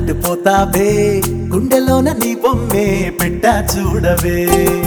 అందనట్టు పోతావే గుండెలోన నీ బొమ్మే పెట్టా చూడవే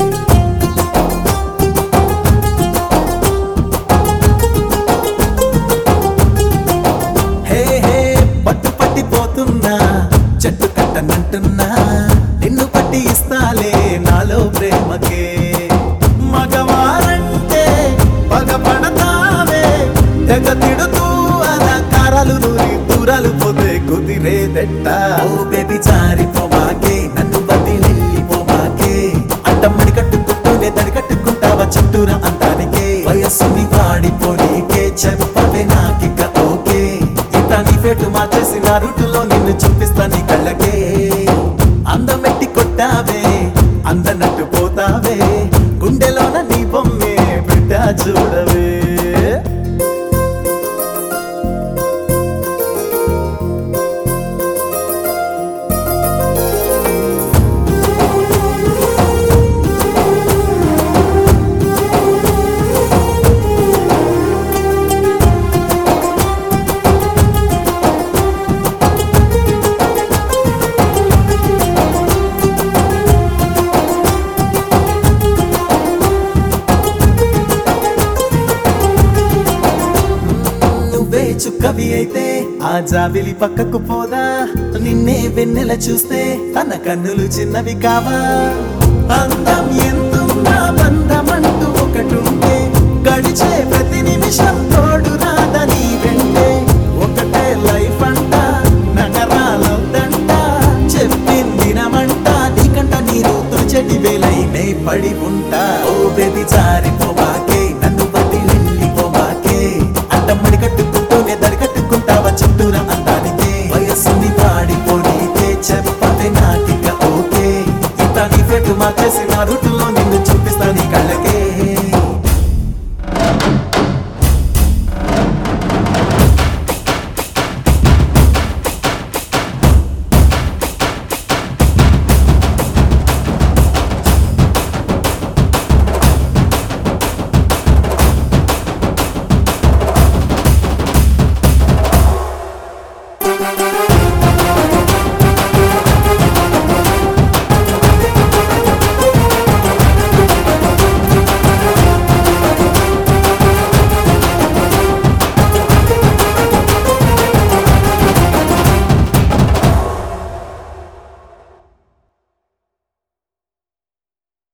హే హే పట్టు పట్టిపోతున్నా చెట్టు కట్టనంటున్నా నిన్ను పట్టి ఇస్తాలే నాలో ప్రేమకే మగవారంటే పగపడతావే తెగ తిడుతూ అలకారాలు నూరి దూరాలు పోతే కుదిరేదెట్ట ఓ బేబీ జారిపోమాకే నన్ను వదిలిపోమాకే అడ్డమ్మడి కట్టుకుంటూనే తడి కట్టుకుంటావా చుట్టూరా అంతానికే వయస్సుని వాడిపోనీకే చెప్పవే నాకిక ఓకే ఇట్ట నీ ఫేటు మార్చేసి నా రూటులో నిన్ను చూపిస్తా నీ కళ్ళకే అందమెట్టి కొట్టావే అందనట్టు పోతావే గుండెలోన నీ బొమ్మే బిడ్డ చూడవే నువ్వే చుక్కవి అయితే ఆ జాబిలి పక్కకు పోదా నిన్నే వెన్నెల చూస్తే తన కన్నులు చిన్నవి కావా అందం ఎంతున్నా బంధమంటూ ఒకటుంటే గడిచే ప్రతి నిమిషం తోడు రాదని వెంటే ఒకటే లైఫ్ అంట నగరాలొద్దంట చెప్పిందినమంట నీకంట నీరు తుచటి వేలైనే పడి ఉంటా ఓ